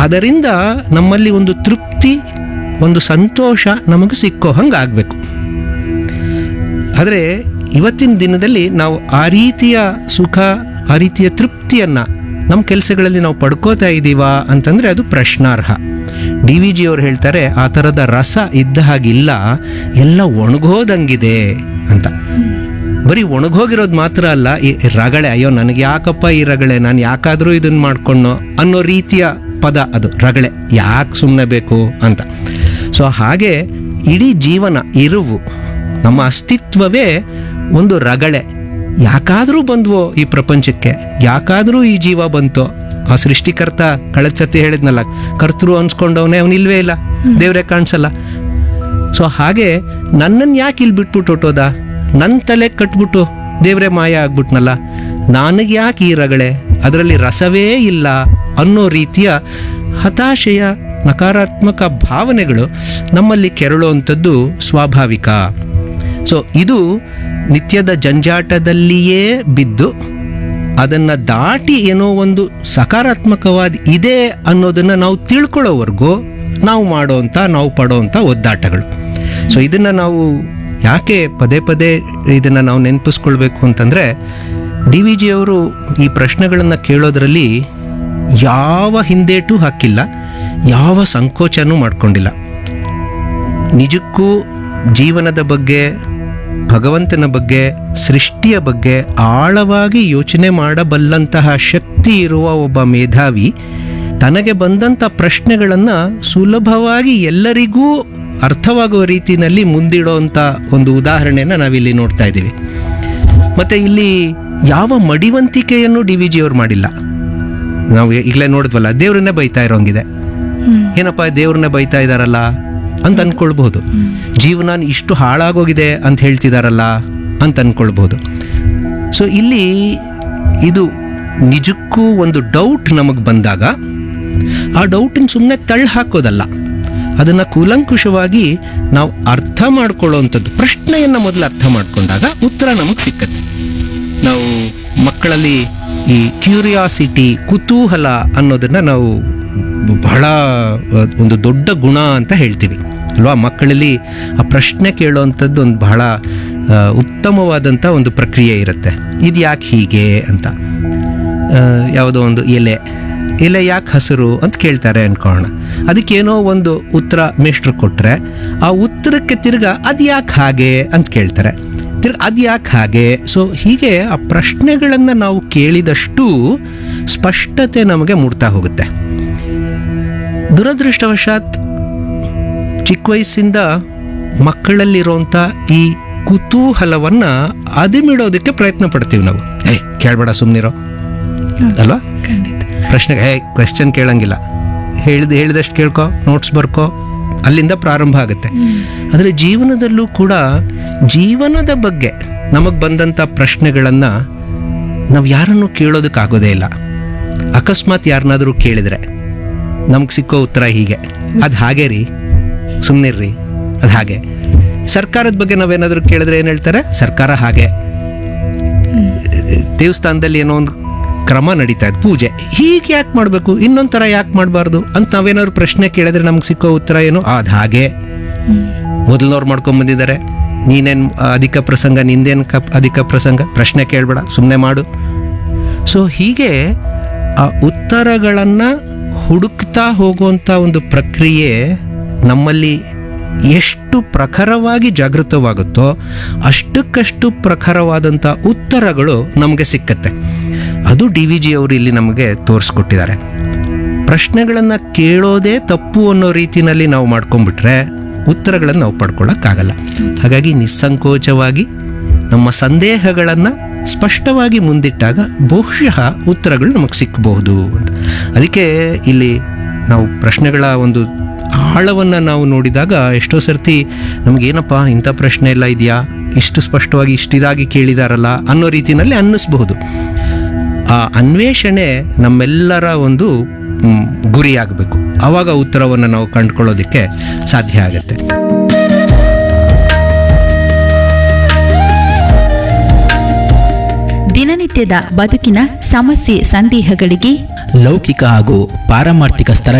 ಅದರಿಂದ ನಮ್ಮಲ್ಲಿ ಒಂದು ತೃಪ್ತಿ ಒಂದು ಸಂತೋಷ ನಮಗೆ ಸಿಕ್ಕೋ ಹಂಗೆ ಆಗಬೇಕು ಆದರೆ ಇವತ್ತಿನ ದಿನದಲ್ಲಿ ನಾವು ಆ ರೀತಿಯ ಸುಖ ಆ ರೀತಿಯ ತೃಪ್ತಿಯನ್ನು ನಮ್ಮ ಕೆಲಸಗಳಲ್ಲಿ ನಾವು ಪಡ್ಕೋತಾ ಇದ್ದೀವಾ ಅಂತಂದರೆ ಅದು ಪ್ರಶ್ನಾರ್ಹ ಡಿ ವಿ ಜಿ ಅವ್ರು ಹೇಳ್ತಾರೆ ಆ ಥರದ ರಸ ಇದ್ದ ಹಾಗಿಲ್ಲ ಎಲ್ಲ ಒಣಗೋದಂಗಿದೆ ಅಂತ ಬರೀ ಒಣಗೋಗಿರೋದು ಮಾತ್ರ ಅಲ್ಲ ಈ ರಗಳೆ ಅಯ್ಯೋ ನನಗೆ ಯಾಕಪ್ಪ ಈ ರಗಳೆ ನಾನು ಯಾಕಾದರೂ ಇದನ್ನು ಮಾಡ್ಕೊಂಡು ಅನ್ನೋ ರೀತಿಯ ಪದ ಅದು ರಗಳೆ ಯಾಕೆ ಸುಮ್ಮನೆ ಬೇಕು ಅಂತ ಸೊ ಹಾಗೆ ಇಡೀ ಜೀವನ ಇರುವು ನಮ್ಮ ಅಸ್ತಿತ್ವವೇ ಒಂದು ರಗಳೆ ಯಾಕಾದರೂ ಬಂದ್ವೋ ಈ ಪ್ರಪಂಚಕ್ಕೆ ಯಾಕಾದರೂ ಈ ಜೀವ ಬಂತೋ ಆ ಸೃಷ್ಟಿಕರ್ತ ಕಳೆದ ಸತಿ ಹೇಳಿದ್ನಲ್ಲ ಕರ್ತೃ ಅನ್ಸ್ಕೊಂಡವನೇ ಅವನಿಲ್ವೇ ಇಲ್ಲ ದೇವರೇ ಕಾಣಿಸಲ್ಲ ಸೊ ಹಾಗೆ ನನ್ನನ್ನು ಯಾಕೆ ಇಲ್ಲಿ ಬಿಟ್ಬಿಟ್ಟು ಹೊಟ್ಟೋದ ನನ್ನ ತಲೆ ಕಟ್ಬಿಟ್ಟು ದೇವರೇ ಮಾಯ ಆಗ್ಬಿಟ್ನಲ್ಲ ನನಗೆ ಯಾಕೆ ಈ ರಗಳೆ ಅದರಲ್ಲಿ ರಸವೇ ಇಲ್ಲ ಅನ್ನೋ ರೀತಿಯ ಹತಾಶೆಯ ನಕಾರಾತ್ಮಕ ಭಾವನೆಗಳು ನಮ್ಮಲ್ಲಿ ಕೆರಳುವಂಥದ್ದು ಸ್ವಾಭಾವಿಕ ಸೊ ಇದು ನಿತ್ಯದ ಜಂಜಾಟದಲ್ಲಿಯೇ ಬಿದ್ದು ಅದನ್ನು ದಾಟಿ ಏನೋ ಒಂದು ಸಕಾರಾತ್ಮಕವಾದ ಇದೆ ಅನ್ನೋದನ್ನು ನಾವು ತಿಳ್ಕೊಳ್ಳೋವರೆಗೂ ನಾವು ಮಾಡೋವಂಥ ನಾವು ಪಡೋವಂಥ ಒದ್ದಾಟಗಳು ಸೊ ಇದನ್ನು ನಾವು ಯಾಕೆ ಪದೇ ಪದೇ ಇದನ್ನು ನಾವು ನೆನಪಿಸ್ಕೊಳ್ಬೇಕು ಅಂತಂದರೆ ಡಿ ವಿ ಜಿ ಅವರು ಈ ಪ್ರಶ್ನೆಗಳನ್ನು ಕೇಳೋದ್ರಲ್ಲಿ ಯಾವ ಹಿಂದೇಟು ಹಾಕಿಲ್ಲ ಯಾವ ಸಂಕೋಚನೂ ಮಾಡ್ಕೊಂಡಿಲ್ಲ ನಿಜಕ್ಕೂ ಜೀವನದ ಬಗ್ಗೆ ಭಗವಂತನ ಬಗ್ಗೆ ಸೃಷ್ಟಿಯ ಬಗ್ಗೆ ಆಳವಾಗಿ ಯೋಚನೆ ಮಾಡಬಲ್ಲಂತಹ ಶಕ್ತಿ ಇರುವ ಒಬ್ಬ ಮೇಧಾವಿ ತನಗೆ ಬಂದಂಥ ಪ್ರಶ್ನೆಗಳನ್ನು ಸುಲಭವಾಗಿ ಎಲ್ಲರಿಗೂ ಅರ್ಥವಾಗುವ ರೀತಿಯಲ್ಲಿ ಮುಂದಿಡೋಂಥ ಒಂದು ಉದಾಹರಣೆನ ನಾವಿಲ್ಲಿ ನೋಡ್ತಾ ಇದ್ದೀವಿ ಮತ್ತು ಇಲ್ಲಿ ಯಾವ ಮಡಿವಂತಿಕೆಯನ್ನು ಡಿ ವಿ ಜಿ ಅವ್ರು ಮಾಡಿಲ್ಲ ನಾವು ಈಗಲೇ ನೋಡಿದ್ವಲ್ಲ ದೇವ್ರನ್ನೇ ಬೈತಾ ಇರೋಂಗಿದೆ ಏನಪ್ಪ ದೇವ್ರನ್ನೇ ಬೈತಾ ಇದ್ದಾರಲ್ಲ ಅಂತ ಅನ್ಕೊಳ್ಬಹುದು ಜೀವನ ಇಷ್ಟು ಹಾಳಾಗೋಗಿದೆ ಅಂತ ಹೇಳ್ತಿದಾರಲ್ಲ ಅಂತ ಅನ್ಕೊಳ್ಬಹುದು ಸೊ ಇಲ್ಲಿ ಇದು ನಿಜಕ್ಕೂ ಒಂದು ಡೌಟ್ ನಮಗೆ ಬಂದಾಗ ಆ ಡೌಟನ್ನು ಸುಮ್ಮನೆ ತಳ್ಳಿ ಹಾಕೋದಲ್ಲ ಅದನ್ನು ಕೂಲಂಕುಷವಾಗಿ ನಾವು ಅರ್ಥ ಮಾಡ್ಕೊಳ್ಳೋವಂಥದ್ದು ಪ್ರಶ್ನೆಯನ್ನು ಮೊದಲು ಅರ್ಥ ಮಾಡ್ಕೊಂಡಾಗ ಉತ್ತರ ನಮಗೆ ಸಿಕ್ಕತ್ತೆ ನಾವು ಮಕ್ಕಳಲ್ಲಿ ಈ ಕ್ಯೂರಿಯಾಸಿಟಿ ಕುತೂಹಲ ಅನ್ನೋದನ್ನ ನಾವು ಬಹಳ ಅಹ್, ಒಂದು ದೊಡ್ಡ ಗುಣ ಅಂತ ಹೇಳ್ತೀವಿ ಅಲ್ವಾ ಮಕ್ಕಳಲ್ಲಿ ಆ ಪ್ರಶ್ನೆ ಕೇಳೋವಂಥದ್ದು ಒಂದು ಬಹಳ ಅಹ್, ಉತ್ತಮವಾದಂಥ ಒಂದು ಪ್ರಕ್ರಿಯೆ ಇರುತ್ತೆ ಇದು ಯಾಕೆ ಹೀಗೆ ಅಂತ ಅಹ್, ಯಾವುದೋ ಒಂದು ಎಲೆ ಎಲೆ ಯಾಕೆ ಹಸಿರು ಅಂತ ಕೇಳ್ತಾರೆ ಅನ್ಕೊಳ್ಳೋಣ ಅದಕ್ಕೇನೋ ಒಂದು ಉತ್ತರ ಮೇಷ್ಟ್ರು ಕೊಟ್ಟರೆ ಆ ಉತ್ತರಕ್ಕೆ ತಿರ್ಗ ಅದು ಯಾಕೆ ಹಾಗೆ ಅಂತ ಕೇಳ್ತಾರೆ ತಿರ್ಗ ಅದು ಯಾಕೆ ಹಾಗೆ ಸೊ ಹೀಗೆ ಆ ಪ್ರಶ್ನೆಗಳನ್ನು ನಾವು ಕೇಳಿದಷ್ಟು ಸ್ಪಷ್ಟತೆ ನಮಗೆ ಮೂಡ್ತಾ ಹೋಗುತ್ತೆ ದುರದೃಷ್ಟವಶಾತ್ ಚಿಕ್ಕ ವಯಸ್ಸಿಂದ ಮಕ್ಕಳಲ್ಲಿರುವಂಥ ಈ ಕುತೂಹಲವನ್ನು ಅದಿಮಿಡೋದಕ್ಕೆ ಪ್ರಯತ್ನ ಪಡ್ತೀವಿ ನಾವು ಏ ಕೇಳಬೇಡ ಸುಮ್ಮನಿರೋ ಅಲ್ವಾ ಖಂಡಿತ ಪ್ರಶ್ನೆಗೆ ಏ ಕ್ವೆಶ್ಚನ್ ಕೇಳಂಗಿಲ್ಲ ಹೇಳಿದ ಹೇಳಿದಷ್ಟು ಕೇಳ್ಕೊ ನೋಟ್ಸ್ ಬರ್ಕೋ ಅಲ್ಲಿಂದ ಪ್ರಾರಂಭ ಆಗುತ್ತೆ ಆದರೆ ಜೀವನದಲ್ಲೂ ಕೂಡ ಜೀವನದ ಬಗ್ಗೆ ನಮಗೆ ಬಂದಂಥ ಪ್ರಶ್ನೆಗಳನ್ನು ನಾವು ಯಾರನ್ನು ಕೇಳೋದಕ್ಕಾಗೋದೇ ಇಲ್ಲ ಅಕಸ್ಮಾತ್ ಯಾರನ್ನಾದರೂ ಕೇಳಿದರೆ ನಮ್ಗೆ ಸಿಕ್ಕೋ ಉತ್ತರ ಹೀಗೆ ಅದು ಹಾಗೆ ರೀ ಸುಮ್ಮನಿರ್ರಿ ಅದು ಹಾಗೆ ಸರ್ಕಾರದ ಬಗ್ಗೆ ನಾವೇನಾದರೂ ಕೇಳಿದ್ರೆ ಏನು ಹೇಳ್ತಾರೆ ಸರ್ಕಾರ ಹಾಗೆ ದೇವಸ್ಥಾನದಲ್ಲಿ ಏನೋ ಒಂದು ಕ್ರಮ ನಡೀತಾ ಇದೆ ಪೂಜೆ ಹೀಗೆ ಯಾಕೆ ಮಾಡಬೇಕು ಇನ್ನೊಂದು ಥರ ಯಾಕೆ ಮಾಡಬಾರ್ದು ಅಂತ ನಾವೇನಾದ್ರು ಪ್ರಶ್ನೆ ಕೇಳಿದ್ರೆ ನಮ್ಗೆ ಸಿಕ್ಕೋ ಉತ್ತರ ಏನು ಅದು ಹಾಗೆ ಮೊದಲನವ್ರು ಮಾಡ್ಕೊಂಡ್ ಬಂದಿದ್ದಾರೆ ನೀನೇನು ಅಧಿಕ ಪ್ರಸಂಗ ನಿಂದೇನು ಕ ಅಧಿಕ ಪ್ರಸಂಗ ಪ್ರಶ್ನೆ ಕೇಳಬೇಡ ಸುಮ್ಮನೆ ಮಾಡು ಸೊ ಹೀಗೆ ಆ ಉತ್ತರಗಳನ್ನು ಹುಡುಕ್ತಾ ಹೋಗುವಂಥ ಒಂದು ಪ್ರಕ್ರಿಯೆ ನಮ್ಮಲ್ಲಿ ಎಷ್ಟು ಪ್ರಖರವಾಗಿ ಜಾಗೃತವಾಗುತ್ತೋ ಅಷ್ಟಕ್ಕಷ್ಟು ಪ್ರಖರವಾದಂಥ ಉತ್ತರಗಳು ನಮಗೆ ಸಿಕ್ಕತ್ತೆ ಅದು ಡಿ ವಿ ಜಿ ಅವರು ಇಲ್ಲಿ ನಮಗೆ ತೋರಿಸ್ಕೊಟ್ಟಿದ್ದಾರೆ ಪ್ರಶ್ನೆಗಳನ್ನು ಕೇಳೋದೇ ತಪ್ಪು ಅನ್ನೋ ರೀತಿಯಲ್ಲಿ ನಾವು ಮಾಡ್ಕೊಂಡ್ಬಿಟ್ರೆ ಉತ್ತರಗಳನ್ನು ನಾವು ಪಡ್ಕೊಳ್ಳೋಕ್ಕಾಗಲ್ಲ ಹಾಗಾಗಿ ನಿಸ್ಸಂಕೋಚವಾಗಿ ನಮ್ಮ ಸಂದೇಹಗಳನ್ನು ಸ್ಪಷ್ಟವಾಗಿ ಮುಂದಿಟ್ಟಾಗ ಬಹುಶಃ ಉತ್ತರಗಳು ನಮಗೆ ಸಿಕ್ಕಬಹುದು ಅಂತ ಅದಕ್ಕೆ ಇಲ್ಲಿ ನಾವು ಪ್ರಶ್ನೆಗಳ ಒಂದು ಆಳವನ್ನು ನಾವು ನೋಡಿದಾಗ ಎಷ್ಟೋ ಸರ್ತಿ ನಮಗೇನಪ್ಪ ಇಂಥ ಪ್ರಶ್ನೆ ಎಲ್ಲ ಇದೆಯಾ ಇಷ್ಟು ಸ್ಪಷ್ಟವಾಗಿ ಇಷ್ಟಿದಾಗಿ ಕೇಳಿದಾರಲ್ಲ ಅನ್ನೋ ರೀತಿಯಲ್ಲಿ ಅನ್ನಿಸ್ಬಹುದು ಆ ಅನ್ವೇಷಣೆ ನಮ್ಮೆಲ್ಲರ ಒಂದು ಮ್, ಗುರಿಯಾಗಬೇಕು ಆವಾಗ ಉತ್ತರವನ್ನು ನಾವು ಕಂಡುಕೊಳ್ಳೋದಕ್ಕೆ ಸಾಧ್ಯ ಆಗುತ್ತೆ ದಿನನಿತ್ಯದ ಬದುಕಿನ ಸಮಸ್ಯೆ ಸಂದೇಹಗಳಿಗೆ ಲೌಕಿಕ ಹಾಗೂ ಪಾರಮಾರ್ಥಿಕ ಸ್ತರ